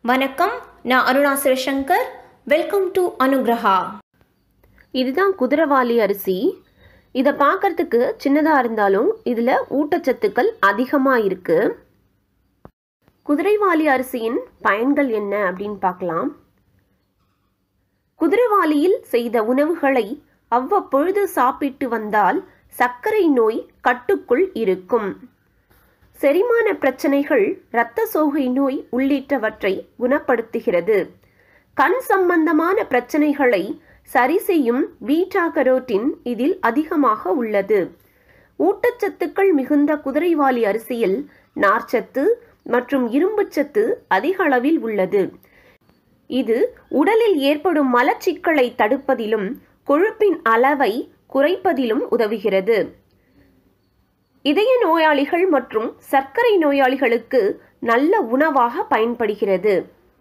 வணக்கம் நான் Aruna Sivasankar welcome to Anugraha இதுதான் குதிரவாளி அரிசி இதை பார்க்கறதுக்கு சின்னதாக இருந்தாலும் இதில் ஊட்டச்சத்துக்கள் அதிகமாக இருக்கு குதிரைவாளி அரிசியின் பயன்கள் என்ன அப்படின்னு பார்க்கலாம் குதிரைவாளியில் செய்த உணவுகளை அவ்வப்பொழுது சாப்பிட்டு வந்தால் சர்க்கரை நோய் கட்டுக்குள் இருக்கும் செரிமான பிரச்சனைகள் இரத்த சோகை நோய் உள்ளிட்டவற்றை குணப்படுத்துகிறது கண் சம்பந்தமான பிரச்சனைகளை சரி செய்யும் பீட்டா கரோட்டின் இதில் அதிகமாக உள்ளது ஊட்டச்சத்துக்கள் மிகுந்த குதிரைவாலி அரிசியில் நார்ச்சத்து மற்றும் இரும்புச்சத்து அதிக அளவில் உள்ளது இது உடலில் ஏற்படும் மலச்சிக்கலை தடுப்பதிலும் கொழுப்பின் அளவை குறைப்பதிலும் உதவுகிறது இதய நோயாளிகள் மற்றும் சர்க்கரை நோயாளிகளுக்கு நல்ல உணவாக பயன்படுகிறது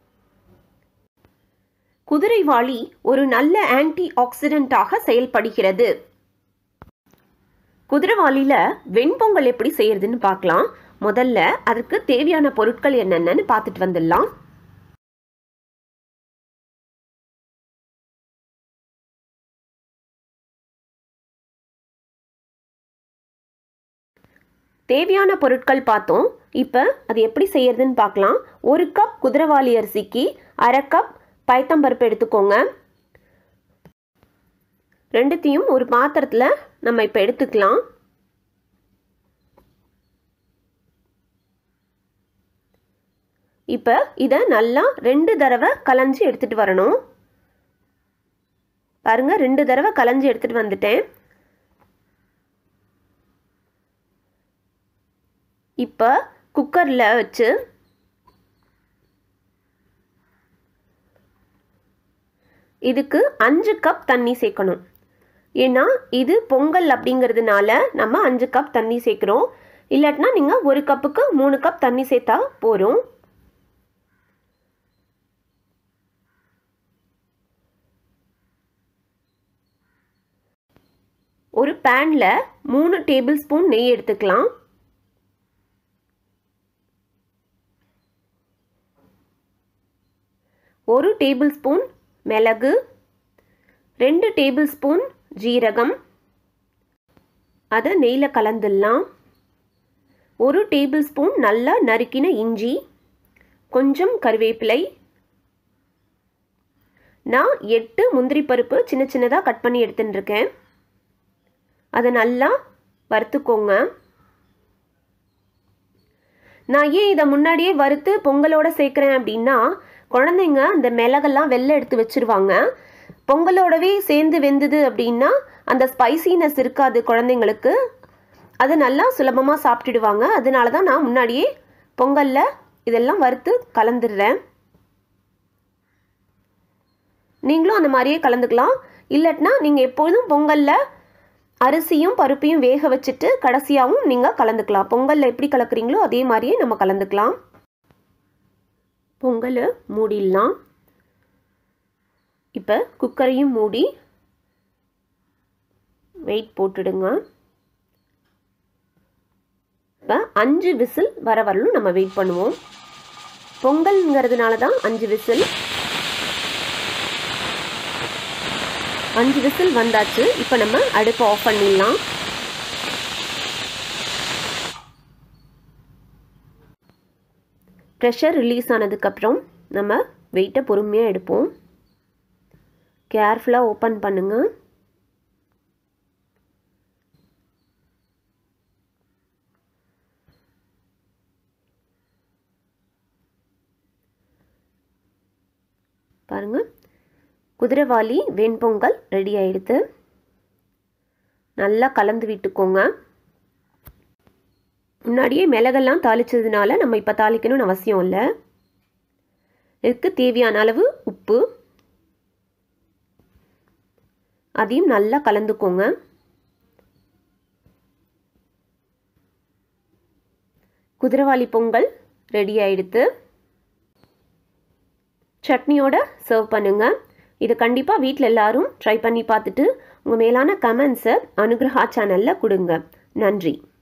குதிரைவாளி ஒரு நல்ல ஆன்டி ஆக்சிடென்ட்டாக செயல்படுகிறது குதிரைவாளியில் வெண்பொங்கல் எப்படி செய்யறதுன்னு பார்க்கலாம் முதல்ல அதற்கு தேவையான பொருட்கள் என்னென்னு பார்த்துட்டு வந்துடலாம் தேவையான பொருட்கள் பார்த்தோம் இப்போ அது எப்படி செய்யறதுன்னு பார்க்கலாம் ஒரு கப் குதிரைவாளி அரிசிக்கு அரை கப் பயத்தம்பருப்பு எடுத்துக்கோங்க ரெண்டுத்தையும் ஒரு பாத்திரத்தில் நம்ம இப்போ எடுத்துக்கலாம் இப்போ இதை நல்லா ரெண்டு தடவை கலைஞ்சி எடுத்துகிட்டு வரணும் பாருங்க ரெண்டு தடவை கலைஞ்சி எடுத்துகிட்டு வந்துட்டேன் இப்போ குக்கரில் வச்சு இதுக்கு அஞ்சு கப் தண்ணி சேர்க்கணும் ஏன்னா இது பொங்கல் அப்படிங்கிறதுனால நம்ம அஞ்சு கப் தண்ணி சேர்க்குறோம் இல்லாட்டினா நீங்கள் ஒரு கப்புக்கு மூணு கப் தண்ணி சேர்த்தா போகிறோம் ஒரு பேனில் மூணு டேபிள் ஸ்பூன் நெய் எடுத்துக்கலாம் ஒரு டேபிள் ஸ்பூன் மிளகு ரெண்டு டேபிள் ஸ்பூன் ஜீரகம் அதை நெய்யில் கலந்துடலாம் ஒரு டேபிள் ஸ்பூன் நல்லா நறுக்கின இஞ்சி கொஞ்சம் கருவேப்பிலை நான் எட்டு முந்திரி பருப்பு சின்ன சின்னதாக கட் பண்ணி எடுத்துன்னு இருக்கேன் அதை நல்லா வறுத்துக்கோங்க நான் ஏன் இதை முன்னாடியே வறுத்து பொங்கலோட சேர்க்குறேன் அப்படின்னா குழந்தைங்க அந்த மிளகெல்லாம் வெளில எடுத்து வச்சுருவாங்க பொங்கலோடவே சேர்ந்து வெந்தது அப்படின்னா அந்த ஸ்பைசினஸ் இருக்காது குழந்தைங்களுக்கு அது நல்லா சுலபமாக சாப்பிட்டுடுவாங்க அதனால தான் நான் முன்னாடியே பொங்கலில் இதெல்லாம் வறுத்து கலந்துடுறேன் நீங்களும் அந்த மாதிரியே கலந்துக்கலாம் இல்லட்டினா நீங்கள் எப்பொழுதும் பொங்கலில் அரிசியும் பருப்பையும் வேக வச்சுட்டு கடைசியாகவும் நீங்கள் கலந்துக்கலாம் பொங்கலில் எப்படி கலக்குறீங்களோ அதே மாதிரியே நம்ம கலந்துக்கலாம் பொங்கலை மூடிடலாம் இப்போ குக்கரையும் மூடி வெயிட் போட்டுடுங்க இப்போ அஞ்சு விசில் வர வரலும் நம்ம வெயிட் பண்ணுவோம் பொங்கல்ங்கிறதுனால தான் அஞ்சு விசில் அஞ்சு விசில் வந்தாச்சு இப்போ நம்ம அடுப்பை ஆஃப் பண்ணிடலாம் ப்ரெஷர் ரிலீஸ் ஆனதுக்கப்புறம் நம்ம வெயிட்டை பொறுமையாக எடுப்போம் கேர்ஃபுல்லாக ஓப்பன் பண்ணுங்கள் பாருங்கள் குதிரைவாலி வெண்பொங்கல் ரெடி ஆயிடுது நல்லா கலந்து விட்டுக்கோங்க முன்னாடியே மிளகெல்லாம் தாளிச்சதுனால நம்ம இப்போ தாளிக்கணும்னு அவசியம் இல்லை இதுக்கு தேவையான அளவு உப்பு அதையும் நல்லா கலந்துக்கோங்க குதிரைவாளி பொங்கல் ரெடி ஆயிடுத்து சட்னியோட சர்வ் பண்ணுங்கள் இதை கண்டிப்பாக வீட்டில் எல்லாரும் ட்ரை பண்ணி பார்த்துட்டு உங்கள் மேலான கமெண்ட்ஸை அனுகிரகா சேனலில் கொடுங்க நன்றி